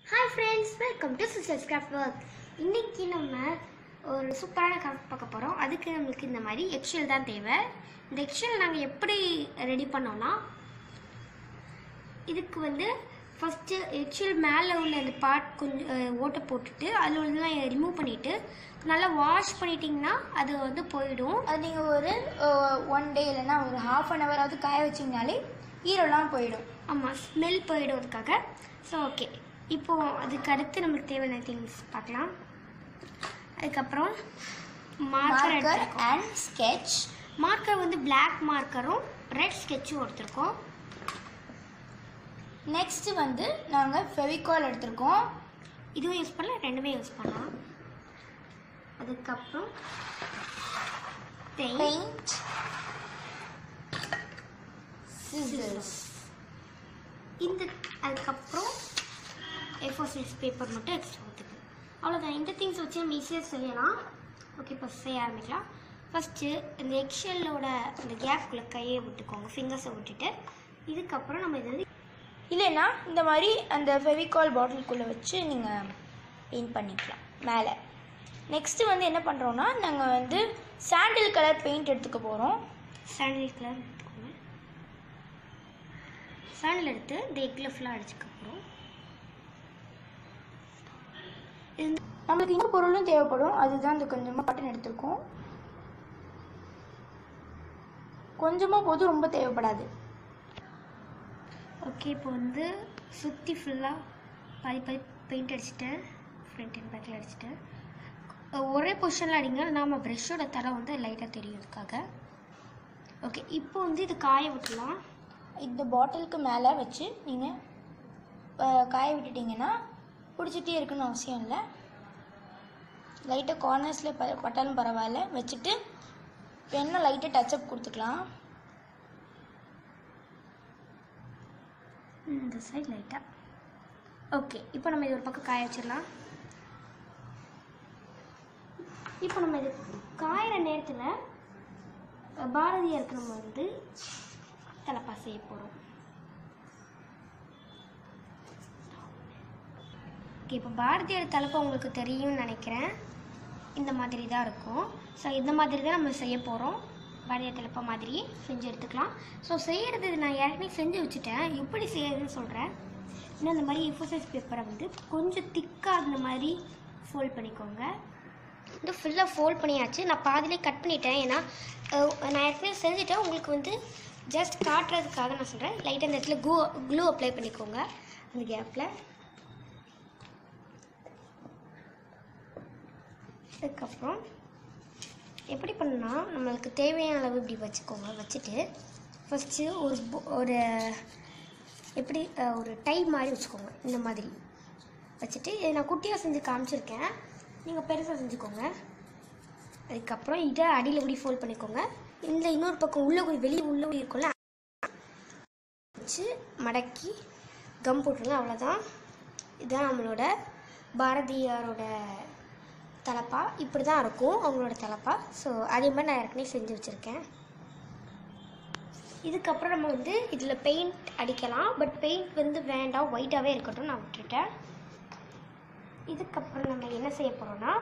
Hi friends welcome to sisters craft work இன்னைக்கு நம்ம ஒரு சூப்பரான கிராஃப்ட் பார்க்க போகிறோம் அதுக்கு நம்மளுக்கு இந்த மாதிரி எக்ஷெல் தான் தேவை இந்த எக்ஷெல் நாங்கள் எப்படி ரெடி பண்ணோம்னா இதுக்கு வந்து ஃபஸ்ட்டு எக்ஷெல் மேலே உள்ள அந்த பார்ட் கொஞ்சம் அஹ், ஓட்டை போட்டுட்டு அதில் உள்ளதெல்லாம் ரிமூவ் பண்ணிவிட்டு நல்லா வாஷ் பண்ணிட்டீங்கன்னா அது வந்து போயிடும் அது நீங்கள் ஒரு ஒன் டே இல்லைன்னா ஒரு ஹாஃப் அன் ஹவராவது காய வச்சிங்கனாலே ஈரம்லாம் போயிடும் ஆமாம் ஸ்மெல் போயிடும் அதுக்காக ஸோ ஓகே இப்போ அதுக்கு அடுத்து நம்மளுக்கு தேவையான திங்ஸ் பார்க்கலாம் அதுக்கப்புறம் மார்க்கர் மார்க்கர் எடுத்துருக்கோம் அண்ட் ஸ்கெட்ச் மார்க்கர் வந்து Black மார்க்கரும் ரெட் ஸ்கெட்சும் எடுத்திருக்கோம் நெக்ஸ்ட் வந்து நாங்கள் ஃபெவிகால் எடுத்திருக்கோம் இதுவும் யூஸ் பண்ணலாம் ரெண்டுமே யூஸ் பண்ணலாம் அதுக்கப்புறம் பெயிண்ட் பெயிண்ட் சிசர்ஸ் இந்த அதுக்கப்புறம் ஏஃபோர் சைஸ் பேப்பர் மட்டும் எக்ஸ்ட்ரா ஊற்றுக்கு அவ்வளோதான் இந்த திங்ஸ் வச்சு நம்ம ஈஸியாக செய்யலாம் ஓகே இப்போ செய்ய ஆரம்பிக்கலாம் ஃபஸ்ட்டு இந்த எக்ஷெல்லோட இந்த கேப்குள்ளே கையை விட்டுக்கோங்க ஃபிங்கர்ஸை விட்டுட்டு இதுக்கப்புறம் நம்ம இது வந்து இல்லைன்னா இந்த மாதிரி அந்த ஃபெவிகால் பாட்டிலுக்குள்ளே வச்சு நீங்கள் பெயிண்ட் பண்ணிக்கலாம் மேலே நெக்ஸ்ட்டு வந்து என்ன பண்ணுறோன்னா நாங்கள் வந்து சாண்டில் கலர் பெயிண்ட் எடுத்துக்க போகிறோம் சாண்டில் கலர் எடுத்துக்கோங்க சாண்டில் எடுத்து இந்த எக்கில் ஃபுல்லாக அடிச்சுக்க போகிறோம் இது நம்மளுக்கு இன்னும் பொருளும் தேவைப்படும் அதுதான் இந்த கொஞ்சமாக காட்டன் எடுத்திருக்கோம் கொஞ்சமாக போதும் ரொம்ப தேவைப்படாது ஓகே இப்போ வந்து சுற்றி ஃபுல்லாக பாதி பாதி பெயிண்ட் அடிச்சிட்டேன் ஃப்ரண்ட் அண்ட் பேக்கில் அடிச்சிட்டேன் அஹ் ஒரே பொசிஷனில் அடிங்க நாம் ப்ரெஷ்ஷோட தலை வந்து லைட்டாக தெரியும் இதுக்காக ஓகே இப்போ வந்து இது காய விட்டுலாம் இந்த பாட்டிலுக்கு மேலே வச்சு நீங்கள் காய விட்டுட்டிங்கன்னா பிடிச்சிட்டே இருக்குன்னு அவசியம் இல்லை லைட்டாக கார்னர்ஸில் ப பட்டாலும் பரவாயில்ல வச்சுட்டு வேணா லைட்டாக டச்சப் கொடுத்துக்கலாம் இந்த சைடு லைட்டாக ஓகே இப்போ நம்ம இது ஒரு பக்கம் காய வச்சிடலாம் இப்போ நம்ம இது காயிற நேரத்தில் அஹ், பாரதியாருக்கு நம்ம வந்து தலைப்பா செய்ய போகிறோம் ஓகே இப்போ பாரதியார் தலைப்பா உங்களுக்கு தெரியும்னு நினைக்கிறேன் இந்த மாதிரி தான் இருக்கும் ஸோ இந்த மாதிரி தான் நம்ம செய்ய போகிறோம் பாரதியார் தலைப்பா மாதிரி செஞ்சு எடுத்துக்கலாம் ஸோ செய்கிறது நான் ஏற்கனவே செஞ்சு வச்சுட்டேன் எப்படி செய்யறதுன்னு சொல்கிறேன் இன்னும் இந்த மாதிரி எஃபோசைஸ் பேப்பரை வந்து கொஞ்சம் திக்காக அந்த மாதிரி ஃபோல்ட் பண்ணிக்கோங்க இது ஃபுல்லாக ஃபோல்ட் பண்ணியாச்சு நான் பாதியிலே கட் பண்ணிட்டேன் ஏன்னா அஹ், நான் ஏற்கனவே செஞ்சுட்டேன் உங்களுக்கு வந்து ஜஸ்ட் காட்டுறதுக்காக நான் சொல்கிறேன் லைட்டாக இந்த இடத்துல க்ளூ க்ளூ அப்ளை பண்ணிக்கோங்க அந்த கேப்பில் அதுக்கப்புறம் எப்படி பண்ணணும்னா நம்மளுக்கு தேவையான அளவு இப்படி வச்சுக்கோங்க வச்சுட்டு ஃபஸ்ட்டு ஒரு bo- ஒரு எப்படி அஹ், ஒரு டை மாதிரி வச்சுக்கோங்க இந்த மாதிரி வச்சுட்டு இதை நான் குட்டியாக செஞ்சு காமிச்சிருக்கேன் நீங்கள் பெருசாக செஞ்சுக்கோங்க அதுக்கப்புறம் இதை அடியில் இப்படி ஃபோல்ட் பண்ணிக்கோங்க இந்த இன்னொரு பக்கம் உள்ள குழி வெளியே உள்ள குழி இருக்கும்ல வச்சு மடக்கி கம் போட்டுருங்க அவ்வளோதான் இதுதான் நம்மளோட பாரதியாரோட தலப்பா இப்படி தான் இருக்கும் அவங்களோட தலப்பா ஸோ அதே மாதிரி நான் ஏற்கனவே செஞ்சு வச்சுருக்கேன் இதுக்கப்புறம் நம்ம வந்து இதில் பெயிண்ட் அடிக்கலாம் பட் பெயிண்ட் வந்து வேண்டாம் ஒயிட்டாகவே இருக்கட்டும் நான் விட்டுட்டேன் இதுக்கப்புறம் நம்ம என்ன செய்ய போகிறோம்னா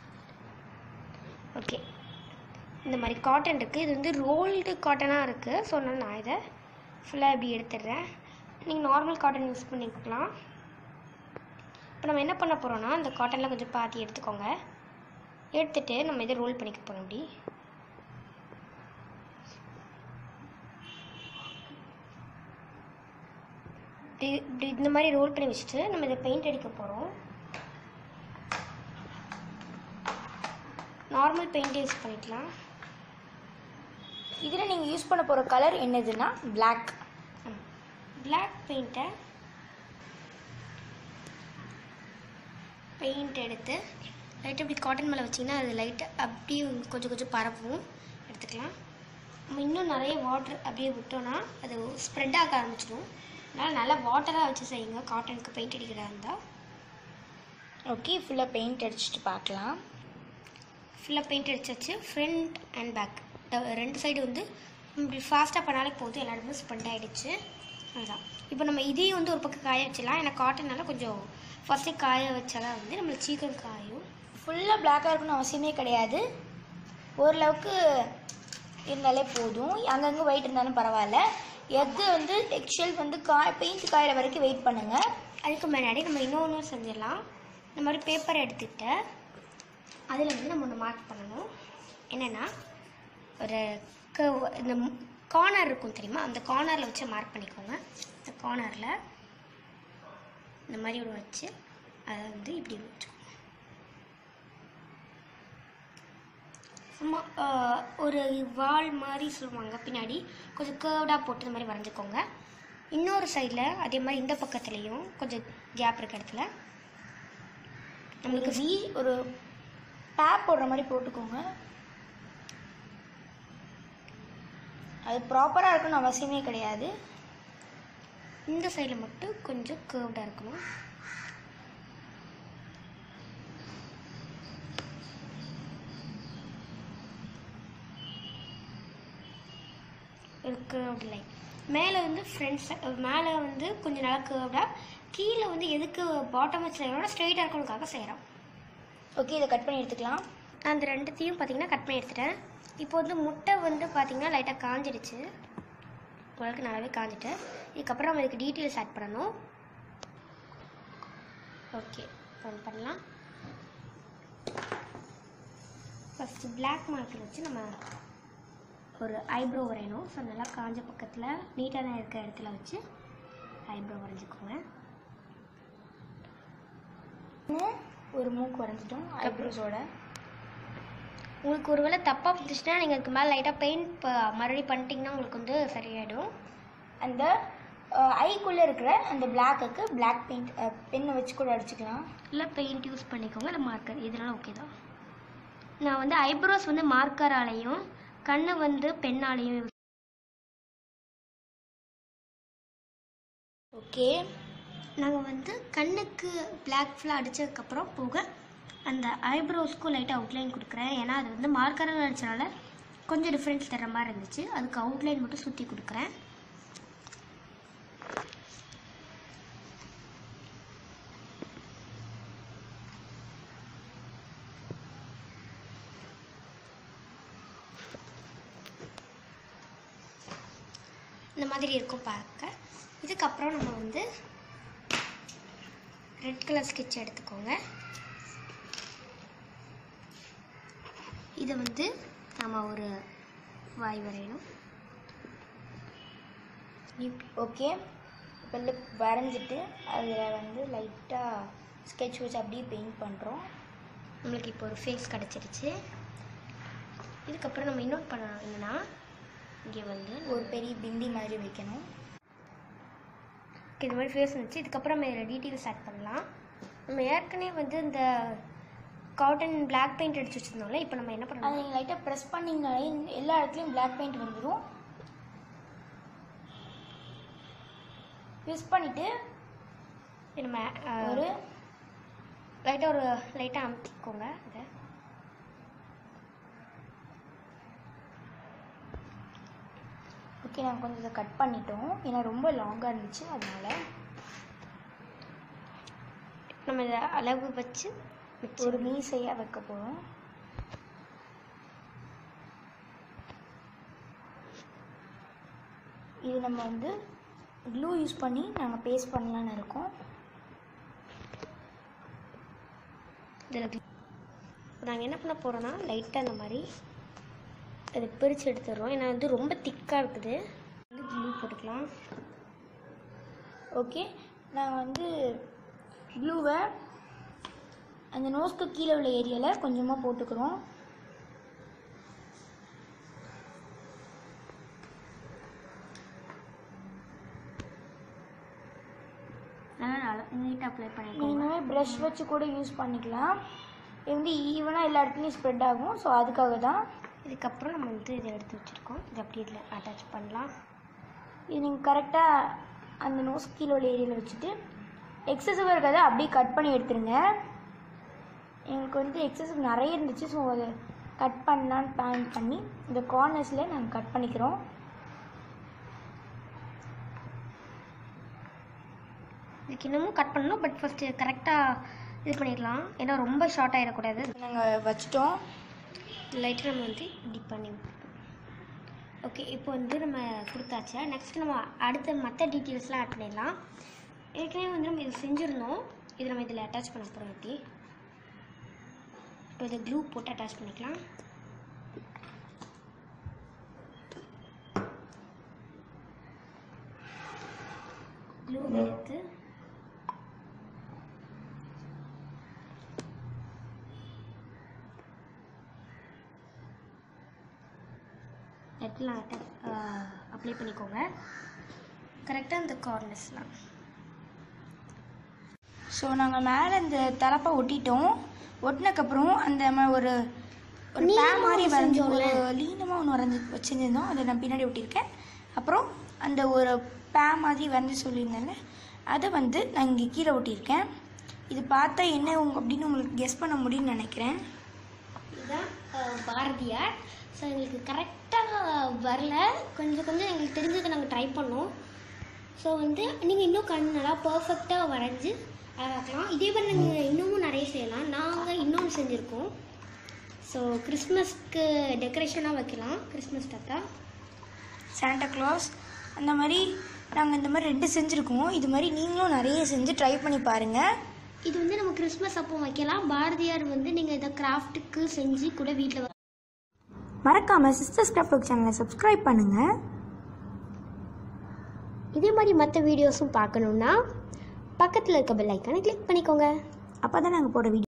ஓகே இந்த மாதிரி காட்டன் இருக்குது இது வந்து ரோல்டு காட்டனாக இருக்குது ஸோ அதனால நான் இதை ஃபுல்லாக இப்படி எடுத்துடுறேன் நீங்கள் நார்மல் காட்டன் யூஸ் பண்ணிக்கலாம் இப்போ நம்ம என்ன பண்ண போகிறோம்னா இந்த காட்டனில் கொஞ்சம் பாத்தி எடுத்துக்கோங்க எடுத்துட்டு நம்ம இதை ரோல் பண்ணிக்க போகிறோம் இப்படி இப்படி இப்படி இந்த மாதிரி ரோல் பண்ணி வச்சுட்டு நம்ம இதை பெயிண்ட் அடிக்க போகிறோம் நார்மல் பெயிண்ட் யூஸ் பண்ணிக்கலாம் இதில் நீங்கள் யூஸ் பண்ண போகிற கலர் என்னதுன்னா Black பிளாக் பெயிண்ட்டை பெயிண்ட் எடுத்து லைட்டாக இப்படி காட்டன் மேலே வச்சிங்கன்னா அது லைட்டாக அப்படியே கொஞ்சம் கொஞ்சம் பரவும் எடுத்துக்கலாம் நம்ம இன்னும் நிறைய வாட்டர் அப்படியே விட்டோன்னா அது ஸ்ப்ரெட் ஆக ஆரம்பிச்சிடும் அதனால் நல்லா வாட்டராக வச்சு செய்யுங்க காட்டனுக்கு பெயிண்ட் அடிக்கிறதா இருந்தால் ஓகே ஃபுல்லாக பெயிண்ட் அடிச்சுட்டு பார்க்கலாம் ஃபுல்லாக பெயிண்ட் அடிச்சாச்சு ஃப்ரண்ட் அண்ட் பேக் ரெண்டு சைடு வந்து இப்படி ஃபாஸ்ட்டாக பண்ணாலே போதும் எல்லா இடமும் ஸ்ப்ரெட் ஆகிடுச்சு அதுதான் இப்போ நம்ம இதையும் வந்து ஒரு பக்கம் காய வச்சிடலாம் ஏன்னா காட்டனால கொஞ்சம் ஃபஸ்ட்டே காய வச்சாதான் வந்து நம்மளுக்கு சீக்கிரம் காயும் ஃபுல்லாக பிளாக்காக இருக்கணும்னு அவசியமே கிடையாது ஓரளவுக்கு இருந்தாலே போதும் அங்கங்கே ஒயிட் இருந்தாலும் பரவாயில்ல எது வந்து டெக்ஸ்டைல் வந்து காய பெயிண்ட் காயிற வரைக்கும் வெயிட் பண்ணுங்கள் அதுக்கு முன்னாடி நம்ம இன்னொன்று செஞ்சிடலாம் இந்த மாதிரி பேப்பர் எடுத்துக்கிட்டு அதில் வந்து நம்ம ஒன்று மார்க் பண்ணணும் என்னென்னா ஒரு curve இந்த கார்னர் இருக்கும் தெரியுமா அந்த கார்னரில் வச்சு மார்க் பண்ணிக்கோங்க இந்த கார்னரில் இந்த மாதிரி ஒன்று வச்சு அதை வந்து இப்படி வச்சுக்கோங்க சும்மா ஆஹ், ஒரு வால் மாதிரி சொல்லுவாங்க பின்னாடி கொஞ்சம் கேர்வ்டாக போட்டு இந்த மாதிரி வரைஞ்சிக்கோங்க இன்னொரு சைடில் அதே மாதிரி இந்த பக்கத்துலேயும் கொஞ்சம் கேப் இருக்க இடத்துல நம்மளுக்கு வி ஒரு டேப் போடுற மாதிரி போட்டுக்கோங்க அது ப்ராப்பராக இருக்கணும்னு அவசியமே கிடையாது இந்த சைடில் மட்டும் கொஞ்சம் கேர்வ்டாக இருக்கணும் ஒரு கேர்வ்டு லைன் மேலே வந்து ஃப்ரண்ட் மேலே வந்து கொஞ்சம் நல்லா கேர்வ்டாக கீழே வந்து எதுக்கு பாட்டம் வச்சு செய்கிறோம்னா ஸ்ட்ரெயிட்டாக இருக்கணுக்காக செய்கிறோம் ஓகே இதை கட் பண்ணி எடுத்துக்கலாம் நான் அந்த ரெண்டுத்தையும் பார்த்தீங்கன்னா கட் பண்ணி எடுத்துட்டேன் இப்போ வந்து முட்டை வந்து பார்த்தீங்கன்னா லைட்டாக காஞ்சிடுச்சு ஓரளவுக்கு நல்லாவே காஞ்சிட்டு இதுக்கப்புறம் நம்ம இதுக்கு டீட்டெயில்ஸ் ஆட் பண்ணணும் ஓகே ஒன் பண்ணலாம் ஃபஸ்ட்டு பிளாக் மார்க்கர் வச்சு நம்ம ஒரு ஐப்ரோ வரையணும் ஸோ நல்லா காஞ்ச பக்கத்தில் நீட்டாக இருக்கிற இடத்துல வச்சு ஐப்ரோ வரைஞ்சிக்கோங்க ஒரு மூக்கு வரைஞ்சிட்டோம் ஐப்ரோஸோட உங்களுக்கு ஒருவேளை தப்பாக இருந்துச்சுன்னா நீங்கள் அதுக்கு மேலே லைட்டாக பெயிண்ட் மறுபடியும் பண்ணிட்டீங்கன்னா உங்களுக்கு வந்து சரியாயிடும் அந்த ஐக்குள்ளே இருக்கிற அந்த பிளாக்குக்கு பிளாக் பெயிண்ட் பெண்ணை வச்சு கூட அடிச்சுக்கலாம் இல்லை பெயிண்ட் யூஸ் பண்ணிக்கோங்க இல்லை மார்க்கர் இதெல்லாம் ஓகே தான் நான் வந்து ஐப்ரோஸ் வந்து மார்க்கராலையும் கண்ணு வந்து பெண்ணாலையும் யூஸ் ஓகே நாங்கள் வந்து கண்ணுக்கு பிளாக் ஃபுல்லாக அடித்ததுக்கப்புறம் போக அந்த ஐப்ரோஸ்க்கும் லைட்டாக அவுட்லைன் கொடுக்குறேன் ஏன்னா அது வந்து மார்க்கரால் அடிச்சனால கொஞ்சம் டிஃப்ரென்ஸ் தர மாதிரி இருந்துச்சு அதுக்கு அவுட்லைன் மட்டும் சுற்றி கொடுக்குறேன் இந்த மாதிரி இருக்கும் பார்க்க இதுக்கப்புறம் நம்ம வந்து ரெட் கலர் ஸ்கெட்ச் எடுத்துக்கோங்க இதை வந்து நம்ம ஒரு வாய் வரையணும் ஓகே இப்போ லிப் வரைஞ்சிட்டு அதில் வந்து லைட்டாக ஸ்கெட்ச் வச்சு அப்படியே பெயிண்ட் பண்ணுறோம் நம்மளுக்கு இப்போ ஒரு ஃபேஸ் கிடச்சிருச்சு இதுக்கப்புறம் நம்ம இன்னொன்று பண்ணணும் என்னன்னா இங்கே வந்து ஒரு பெரிய பிந்தி மாதிரி வைக்கணும் இது மாதிரி ஃபேஸ் வந்துச்சு இதுக்கப்புறம் நம்ம இதில் டீட்டெயில்ஸ் ஆட் பண்ணலாம் நம்ம ஏற்கனவே வந்து இந்த காட்டன் பிளாக் பெயிண்ட் அடிச்சு வச்சுருந்தோம்ல இப்போ நம்ம என்ன அதை பண்ணலாம் நீங்கள் லைட்டாக ப்ரெஸ் பண்ணிங்கனாலே எல்லா இடத்துலையும் பிளாக் பெயிண்ட் வந்துடும் ப்ரெஸ் பண்ணிவிட்டு நம்ம ஒரு ஒரு லைட்டாக ஒரு லைட்டாக அமுத்திக்கோங்க இதை ஓகே நாங்கள் கொஞ்சம் இதை கட் பண்ணிட்டோம் ஏன்னா ரொம்ப லாங்காக இருந்துச்சு அதனால நம்ம இதை அளவு வச்சு ஒரு மீசையாக வைக்க போகிறோம் இது நம்ம வந்து க்ளூ யூஸ் பண்ணி நாங்கள் பேஸ்ட் பண்ணலான்னு இருக்கோம் இதில் நாங்கள் என்ன பண்ண போகிறோன்னா லைட்டாக இந்த மாதிரி அதை பிரித்து எடுத்துடுறோம் ஏன்னா வந்து ரொம்ப திக்காக இருக்குது வந்து க்ளூ போட்டுக்கலாம் ஓகே நாங்கள் வந்து க்ளூவை அந்த நோஸ்க்கு கீழே உள்ள ஏரியாவில் கொஞ்சமாக போட்டுக்கிறோம் நல்லா நல்லா நீட்டாக அப்ளை பண்ணிக்கோங்க நீங்கள் ப்ரஷ் வச்சு கூட யூஸ் பண்ணிக்கலாம் இது வந்து ஈவனாக எல்லா இடத்துலையும் ஸ்ப்ரெட் ஆகும் ஸோ அதுக்காக தான் இதுக்கப்புறம் நம்ம வந்து இதை எடுத்து வச்சுருக்கோம் இது அப்படியே இதில் அட்டாச் பண்ணலாம் இது நீங்கள் கரெக்டாக அந்த நோஸ் கீழே உள்ள ஏரியாவில் வச்சுட்டு எக்ஸசிவ் இருக்கிறத அப்படியே கட் பண்ணி எடுத்துருங்க எங்களுக்கு வந்து எக்ஸசிவ் நிறைய இருந்துச்சு ஸோ அதை கட் பண்ணலான்னு பிளான் பண்ணி இந்த கார்னர்ஸில் நாங்கள் கட் பண்ணிக்கிறோம் இதுக்கு இன்னமும் கட் பண்ணணும் பட் ஃபஸ்ட்டு கரெக்டாக இது பண்ணிடலாம் ஏன்னா ரொம்ப ஷார்ட் ஆகிடக்கூடாது நாங்கள் வச்சிட்டோம் லைட்டாக நம்ம வந்து இப்படி பண்ணி ஓகே இப்போ வந்து நம்ம கொடுத்தாச்சு நெக்ஸ்ட் நம்ம அடுத்த மற்ற டீட்டெயில்ஸ்லாம் ஆட் பண்ணிடலாம் ஏற்கனவே வந்து நம்ம இது செஞ்சுருந்தோம் இது நம்ம இதில் அட்டாச் பண்ண போகிறோம் இப்படி இப்போ இதை க்ளூ போட்டு அட்டாச் பண்ணிக்கலாம் க்ளூ எடுத்து நெட்லாம் அப்ளை பண்ணிக்கோங்க கரெக்டாக அந்த கார்னர்ஸ்லாம் ஸோ நாங்கள் மேலே இந்த தலப்பை ஒட்டிட்டோம் ஒட்டினக்கப்புறம் அந்த ம- ஒரு ஒரு பே நீளமா மாதிரி ஒண்ணு வரைஞ்சி செஞ்சோம்ல? ஒரு லீனமாக ஒன்று வரைஞ்சி வச்சுருந்தோம் அதை நான் பின்னாடி ஒட்டியிருக்கேன் அப்புறம் அந்த ஒரு பே மாதிரி வரைஞ்சி சொல்லியிருந்தேன்ல அதை வந்து நான் இங்கே கீழே ஒட்டியிருக்கேன் இது பார்த்தா என்ன உங்க- அப்படின்னு உங்களுக்கு கெஸ் பண்ண முடியும்னு நினைக்கிறேன் இதுதான் அஹ், பாரதியார் ஸோ எங்களுக்கு கரெக்டாக வரல கொஞ்சம் கொஞ்சம் எங்களுக்கு தெரிஞ்சதை நாங்கள் ட்ரை பண்ணோம் ஸோ வந்து நீங்கள் இன்னும் கண் நல்லா பர்ஃபெக்டாக வரைஞ்சி அழகாக்கலாம் இதே மாதிரி நீங்கள் இன்னமும் நிறைய செய்யலாம் நாங்கள் இன்னொன்று செஞ்சுருக்கோம் ஸோ கிறிஸ்மஸ்க்கு டெக்கரேஷனாக வைக்கலாம் கிறிஸ்மஸ் தாத்தா சாண்டா கிளாஸ் அந்த மாதிரி நாங்கள் இந்த மாதிரி ரெண்டு செஞ்சுருக்கோம் இது மாதிரி நீங்களும் நிறைய செஞ்சு ட்ரை பண்ணி பாருங்கள் இது வந்து நம்ம கிறிஸ்மஸ் அப்போ வைக்கலாம் பாரதியார் வந்து நீங்கள் இதை கிராஃப்ட்டுக்கு செஞ்சு கூட வீட்டில் மறக்காமல் சிஸ்டர்ஸ் கிராஃப்ட் சேனலை சப்ஸ்கிரைப் பண்ணுங்கள் இதே மாதிரி மற்ற வீடியோஸும் பார்க்கணுன்னா பக்கத்தில் இருக்க பெல் ஐக்கானை கிளிக் பண்ணிக்கோங்க அப்போ தான் நாங்கள் போட வீடியோ